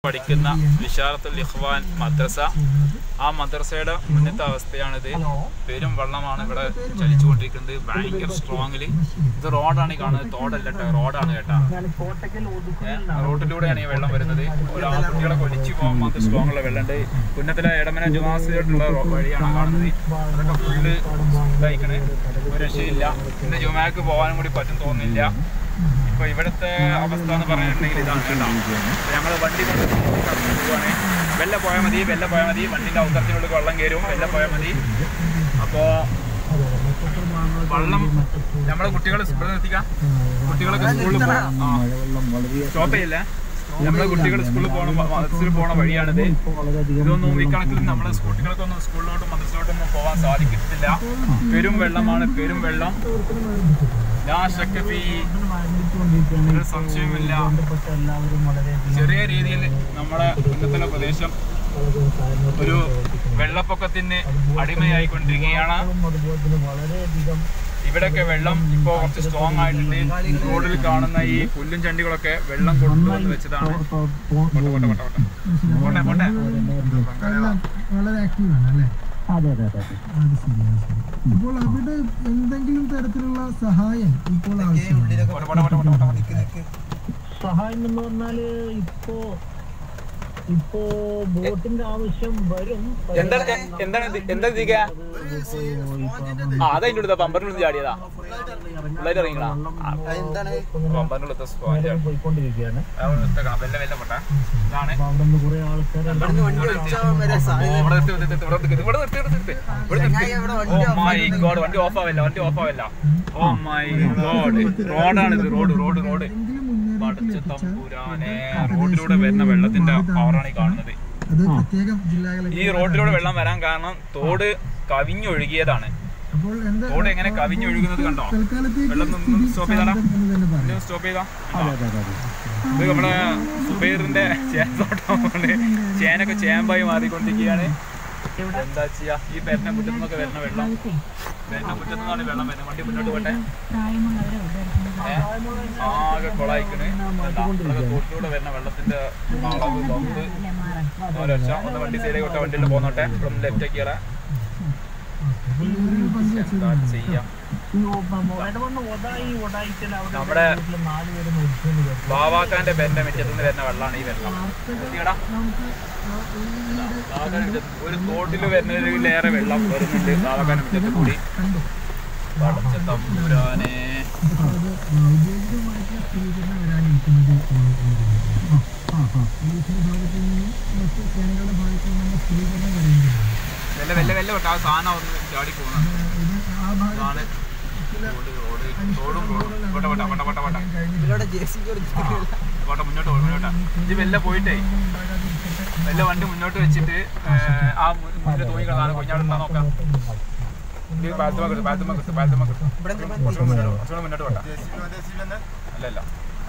പഠിക്കുന്ന വിശാലത്തുൽ ഇഖ്വാൻ മദ്രസ ആ മദ്രസയുടെ മുന്നത്തെ അവസ്ഥയാണിത് പെരും വെള്ളമാണ് ഇവിടെ ചലിച്ചുകൊണ്ടിരിക്കുന്നത് ഭയങ്കര സ്ട്രോങ്ങില് ഇത് റോഡാണ് ഈ കാണുന്നത് തോടല്ല കേട്ടോ റോഡാണ് കേട്ടാ ഏ, റോഡിലൂടെയാണ് ഈ വെള്ളം വരുന്നത് ഒരാൾ കുട്ടികളെ ഒലിച്ചു പോകാൻ മാത്രം സ്ട്രോങ് ഉള്ള വെള്ളമുണ്ട് പുന്നത്തിലെ ഇടമന ജുമാസിലോട്ടുള്ള റോ- വഴിയാണ് കാണുന്നത് അതൊക്കെ ഫുള്ള് ഇതായിക്കണ് ഒരു രക്ഷയില്ല ഇന്ന് ജുമാക്ക് പോകാനും കൂടി പറ്റും തോന്നുന്നില്ല ഇപ്പൊ ഇവിടുത്തെ അവസ്ഥ എന്ന് പറഞ്ഞിട്ടുണ്ടെങ്കിൽ ഇതാണ് കേട്ടോ ഞങ്ങൾ വണ്ടി കൊണ്ട് കടന്നു പോവാണ് വെല്ല പോയാൽ മതി വെല്ല പോയാൽ മതി വണ്ടിന്റെ അവസരത്തിനുള്ളിൽ വെള്ളം കയറും വെല്ല പോയാൽ മതി അപ്പോ വെള്ളം നമ്മളെ കുട്ടികൾ ഇവിടെ നിർത്തിക്കാം കുട്ടികളൊക്കെ സ്കൂളിൽ പോകാം സ്റ്റോപ്പ് ചെയ്യില്ലേ നമ്മളെ കുട്ടികൾ സ്കൂളിൽ പോകണ മദ്രസയിൽ പോണ വഴിയാണിത് ഇതൊന്നും ഈ കണക്കിൽ നമ്മളെ കുട്ടികൾക്കൊന്നും സ്കൂളിലോട്ടും മദ്രസയിലോട്ടൊന്നും പോകാൻ സാധിക്കത്തില്ല പെരും വെള്ളമാണ് പെരും വെള്ളം ലാ ശക്ക ഫീ ഒരു സംശയവുമില്ല ചെറിയ രീതിയിൽ നമ്മുടെ ഉന്നതല പ്രദേശം ഒരു വെള്ളപ്പൊക്കത്തിന് അടിമയായിക്കൊണ്ടിരിക്കുകയാണ് ഇവിടെയൊക്കെ വെള്ളം ഇപ്പോൾ കുറച്ച് സ്ട്രോങ് ആയിട്ടുണ്ട് റോഡിൽ കാണുന്ന ഈ പുല്ലും ചണ്ടികളൊക്കെ വെള്ളം കൊണ്ടുവന്ന് വെച്ചതാണ് പോട്ടെ പോട്ടെ പോട്ടെ പോട്ടെ പോട്ടെ പോട്ടെ വെള്ളം വളരെ ആക്റ്റീവാണ് അല്ലേ അതെ അതെ അതെ അതെ അത് ശരി അത് ശരി ഇപ്പോൾ അവിടെ എന്തെങ്കിലും തരത്തിലുള്ള സഹായം ഇപ്പോൾ ആവശ്യമാണ് പോട്ടെ പോട്ടെ പോട്ടെ പോട്ടെ പോട്ടെ സഹായം എന്ന് പറഞ്ഞാല് ഇപ്പോ ഇപ്പോ ബോട്ടിന്റെ ആവശ്യം വരും എന്താണ് എന്താണ് ഇത്? എന്താ ഇതിക ആ അതതിൻ്റെ അടുത്ത പമ്പറിനുള്ളിൽ ചാടിയതാ പിള്ളേർ ഇറങ്ങിക്കണാ പമ്പറിനുള്ളത്തെ സ്പോഞ്ച് പോയിക്കൊണ്ടിരിക്കുകയാണ് വെല്ല വെല്ല പോട്ടെ ഇതാണ് അപ്പൊ അവിടെ നിന്ന് കുറെ ആൾക്കാർ ഇവിടെ നിർത്തി, നിർത്തി, നിർത്തി, ഇവിടെ നിർത്തി, ഇവിടെ നിർത്തി, ഇവിടെ നിർത്തി, ഇവിടെ നിർത്തി. Oh my God, വണ്ടി ഓഫ് ആവില്ല വണ്ടി ഓഫ് ആവില്ല ഓ മൈ ഗോഡ് റോഡാണ് ഇത് റോഡ് റോഡ് റോഡ് എന്തെങ്കിലും മുന്നേറി പടച്ച തമ്പുരാനെ റോഡിലൂടെ വരുന്ന വെള്ളത്തിന്റെ പവറാണ് ഈ കാണുന്നത് അത് പ്രത്യേകം ജില്ലകളിൽ ഈ റോഡിലൂടെ വെള്ളം വരാൻ കാരണം തോട് കവിഞ്ഞൊഴുകിയതാണ് അപ്പോൾ എന്താ തോട് എങ്ങനെ കവിഞ്ഞൊഴുകുന്നത് കണ്ടോ തൽക്കാലത്തേക്ക് വെള്ളം ഒന്ന് സ്ഥിതി സ്റ്റോപ്പ് ചെയ്താലോ ശാന്തം എന്ന് തന്നെ പറയാം സ്റ്റോപ്പ് ചെയ്താ അതെ അതെ അതെ അതെ ഇത് നമ്മുടെ സുബൈറിന്റെ ചേനത്തോട്ടം കൊണ്ട് ചേനൊക്കെ ചേമ്പായി മാറിക്കൊണ്ടിരിക്കുകയാണ് എന്താ ചെയ്യാ ഈ പെരുന്ന മുറ്റത്തു നിന്നൊക്കെ വരുന്ന വെള്ളം പെരുന്ന മുറ്റത്തു നിന്നാണ് വെള്ളം വരുന്നത് വണ്ടി മുന്നോട്ട് പോട്ടെ ഏ? ആകെ കൊളായിക്കണ് തോട്ടിലൂടെ വരുന്ന വെള്ളത്തിന്റെ അളവ് പമ്പ് ഒരൊച്ച ഒന്ന് വണ്ടി സൈഡിൽ വിട്ട വണ്ടിയിൽ പോന്നോട്ടെ ഇവിടെ ലെഫ്റ്റ് ആക്കിയാലേ എന്താ ചെയ്യാം നമ്മുടെ ബാവാക്കാന്റെ പെരന്റെ മുറ്റത്ത് നിന്ന് വരുന്ന വെള്ളമാണ് ഈ വെള്ളം എത്തിക്കടാ. ബാവാക്കാന്റെ മുറ്റത്ത് ഒരു തോട്ടിൽ വരുന്നതിലേറെ വെള്ളം വരുന്നുണ്ട് ബാവാക്കാന്റെ മുറ്റത്ത് കൂടി പടച്ച തമ്പുരാനെ അത് ഔദ്യോഗികമായിട്ടുള്ള സ്ഥിരീകരണം വരാനിരിക്കുന്നത് പോലീസിന്റെ ഭാഗത്തു നിന്നും മറ്റ് സേനകളുടെ ഭാഗത്തു നിന്നും സ്ഥിരീകരണം വരേണ്ടതാണ് വെല്ല വെല്ല വെല്ല വിട്ട് ആ സാധനം ഒന്ന് ചാടി പോകുന്നുണ്ട് ഇത് ആ ഭാഗത്ത് ഇതാണ് റോഡ് റോഡ് റോഡും റോഡും പോട്ടെ പോട്ടെ പോട്ടെ പോട്ടെ പോട്ടെ പോട്ടെ മുന്നോട്ട് പോ, മുന്നോട്ട് ഇത് വെല്ല പോയിട്ടേ വെല്ല വണ്ടി മുന്നോട്ട് വെച്ചിട്ട് ഏർ, ആ മു- മുന്നിൽ തൂങ്ങി കിടന്നാണ് കൊഞ്ഞാടുണ്ടാ നോക്കാം ഇത് പാലത്തുമ്മ കിട്ടും പാലത്തുമ്മ കിട്ടും പാലത്തുമ്മ കിട്ടും കുറച്ചുകൂടെ മുന്നോട്ട് പോ, കുറച്ചുകൂടെ മുന്നോട്ട് പോട്ടെ അല്ല അല്ല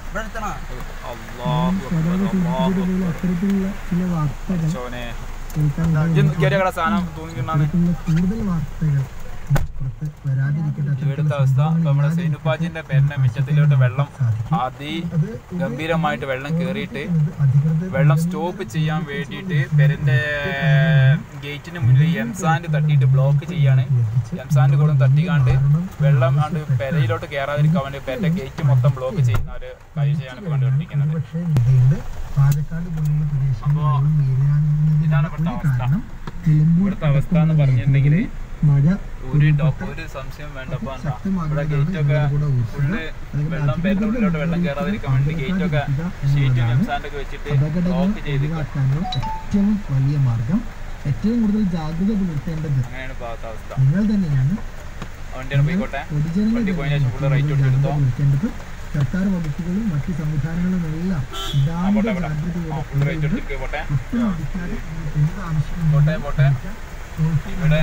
അള്ളാഹു അക്ബർ, അള്ളാഹു ഇതുപോലെ അത്തരത്തിലുള്ള ചില വാർത്തകൾ ചോനെ കേൾക്കാൻ ഇജ്ജ് കയറിയ കട സാധനം തൂങ്ങിക്കിണ്ടാണ് ഇടയായിട്ടുള്ള കൂടുതൽ വാർത്തകൾ പുറത്ത് വരാതിരിക്കട്ടെ ഇവിടുത്തെ അവസ്ഥ ഇപ്പൊ നമ്മുടെ സൈനുപ്പാജിന്റെ പേരിന്റെ മിറ്റത്തിലോട്ട് വെള്ളം സാധിക്കും അതി അത് ഗംഭീരമായിട്ട് വെള്ളം കയറിയിട്ട് അധികൃതർ വെള്ളം സ്റ്റോപ്പ് ചെയ്യാൻ വേണ്ടിയിട്ട് പെരന്റെ ഗേറ്റിന് മുന്നിൽ എംസാൻഡ് തട്ടിയിട്ട് ബ്ലോക്ക് ചെയ്യാണ് എംസാൻഡ് കൂടും തട്ടിക്കാണ്ട് വെള്ളം ആണ്ട് പെരയിലോട്ട് കയറാതിരിക്കാൻ വേണ്ടി പെരന്റെ ഗേറ്റ് മൊത്തം ബ്ലോക്ക് ചെയ്യുന്ന ഒരു കാഴ്ചയാണ് ഇപ്പോൾ കണ്ടുകൊണ്ടിരിക്കുന്നത് പക്ഷേ ഇതുണ്ട് പാലക്കാട് പോലുള്ള പ്രദേശങ്ങളിൽ വെള്ളം വീഴാതിരുന്നതിനുള്ള ഇതാണ് ഇവിടുത്തെ ഒരു അവസ്ഥ. കാരണം നിലമ്പൂർ ഇവിടുത്തെ അവസ്ഥ എന്ന് പറഞ്ഞിട്ടുണ്ടെങ്കിൽ മഴ ഒരു ഡോപ്പ് ഒരു സംശയം വേണ്ടപ്പോ എന്താ ഇവിടെ ഗേറ്റ് ഒക്കെ ഫുള്ള് വെള്ളം പെരന്റെ ഉള്ളിലോട്ട് വെള്ളം കയറാതിരിക്കാൻ വേണ്ടി ഗേറ്റ് ഒക്കെ ഷീറ്റും എംസാൻഡ് ഒക്കെ വെച്ചിട്ട് അപകടങ്ങൾ ബ്ലോക്ക് ചെയ്ത് ഒഴിവാക്കാനുള്ള ഏറ്റവും വലിയ മാർഗം ഏറ്റവും കൂടുതൽ ജാഗ്രത പുലർത്തേണ്ടത് അങ്ങനെയാണ് ഇപ്പോഴത്തെ അവസ്ഥ നിങ്ങൾ തന്നെയാണ് വണ്ടിയാണ് പോയിക്കോട്ടെ പൊതുജനങ്ങൾ വണ്ടി പോയതിനു ശേഷം ഫുള്ള് റൈറ്റ് ജാഗ്രത എടുത്തെടുത്തോ പുലർത്തേണ്ടത് സർക്കാർ വകുപ്പുകളും മറ്റ് സംവിധാനങ്ങളും എല്ലാം ആ പോട്ടെ ഇതാണ്ട് പോട്ടെ ആ ജാഗ്രതയോടെ ഫുള്ള് റൈറ്റ് എടുത്തിട്ട് പോട്ടെ ഒട്ടും അധികാരം എന്ത് ആവശ്യമുണ്ടെങ്കിലും പോട്ടെ പോട്ടെ ഇവിടെ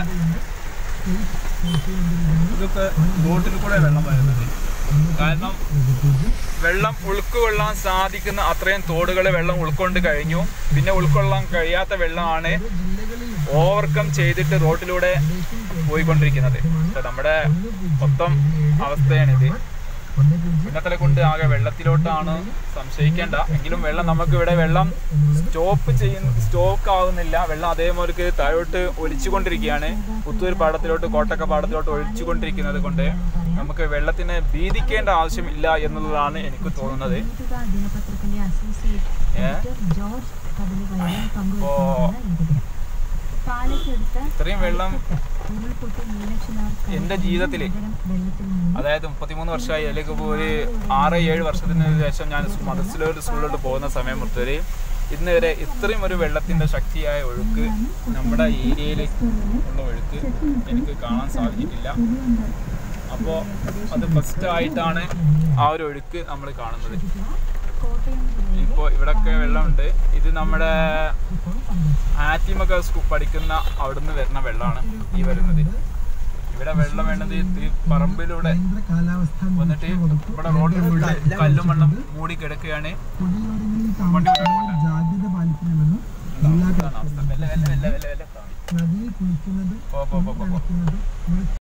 നോക്കിക്കൊണ്ടിരിക്കുന്നു. ഇതൊക്കെ ബോട്ടിൽ കൂടെ വെള്ളം വരുന്നത് കാരണം വെള്ളം ഉൾക്കൊള്ളാൻ സാധിക്കുന്ന അത്രയും തോടുകൾ വെള്ളം ഉൾക്കൊണ്ട് കഴിഞ്ഞു പിന്നെ ഉൾക്കൊള്ളാൻ കഴിയാത്ത വെള്ളമാണ് ഓവർകം ചെയ്തിട്ട് റോഡിലൂടെ പോയിക്കൊണ്ടിരിക്കുന്നത് ഇപ്പൊ നമ്മുടെ മൊത്തം അവസ്ഥയാണിത് ഒന്നേ പൂജ്യം പുന്നത്തല കൊണ്ട് ആകെ വെള്ളത്തിലോട്ടാണ് സംശയിക്കേണ്ട എങ്കിലും വെള്ളം നമുക്ക് ഇവിടെ വെള്ളം സ്റ്റോപ്പ് ചെയ്യുന്ന സ്റ്റോക്ക് ആവുന്നില്ല വെള്ളം അതേപോലെ താഴോട്ട് ഒലിച്ചുകൊണ്ടിരിക്കുകയാണ് പുത്തൂർ പാടത്തിലോട്ട് കോട്ടക്ക പാടത്തിലോട്ട് ഒലിച്ചുകൊണ്ടിരിക്കുന്നത് കൊണ്ട് നമുക്ക് വെള്ളത്തിന് ഭീതിക്കേണ്ട ആവശ്യമില്ല എന്നുള്ളതാണ് എനിക്ക് തോന്നുന്നത് കർണാടക ദിനപത്രത്തിന്റെ അസോസിയേറ്റ് ഏ? എഡിറ്റർ ജോർജ് കദളിവയലിൽ അപ്പോ പങ്കുവയ്ക്കുന്നതാണ് ഈ വിവരം. പാലക്കെടുത്ത് ഇത്രയും വെള്ളം ഉരുൾപൊട്ടി മീനച്ചിലാർ എൻ്റെ ജീവിതത്തില് നഗരം വെള്ളത്തിൽ മുങ്ങി അതായത് മുപ്പത്തിമൂന്ന് വർഷമായി അല്ലെങ്കിൽ ഇപ്പോൾ ഒരു ആറ് ഏഴ് വർഷത്തിന് ശേഷം ഞാൻ മദർസിലോട്ട് സ്കൂളിലോട്ട് പോകുന്ന സമയം മുതൽ ഇന്ന് വരെ ഇത്രയും ഒരു വെള്ളത്തിന്റെ ശക്തിയായ ഒഴുക്ക് നമ്മുടെ ഏരിയയിൽ ഉള്ള ഒഴുക്ക് എനിക്ക് കാണാൻ സാധിച്ചിട്ടില്ല അപ്പോൾ അത് ഫസ്റ്റ് ആയിട്ടാണ് ആ ഒരു ഒഴുക്ക് നമ്മൾ കാണുന്നത് കോട്ടയം ജില്ലയിൽ ഇപ്പോൾ ഇവിടൊക്കെ വെള്ളമുണ്ട് ഇത് നമ്മുടെ ആറ്റിമൊക്കെ സ്കൂ- പഠിക്കുന്ന അവിടുന്ന് വരുന്ന വെള്ളമാണ് ഈ വരുന്നത് ഇവിടെ വെള്ളം വേണ്ടത് ഈ പറമ്പിലൂടെ കേന്ദ്ര കാലാവസ്ഥാ വന്നിട്ട് നിരീക്ഷണ വകുപ്പ് ഇവിടെ റോഡിൽ ഫുള്ള് കല്ലും മണ്ണും മൂടി കിടക്കുകയാണ് കൊടിയോരങ്ങളിൽ താമസിക്കുന്നവർ ജാഗ്രത പാലിക്കണമെന്ന് ജില്ലാ ഇതാണ് അവസ്ഥ. വെല്ല, വെല്ല, വെല്ല, വെല്ല, വെല്ല. നദിയിൽ കുളിക്കുന്നത് പോ, പോ, പോ, പോ, പോ. കളിക്കുന്നത്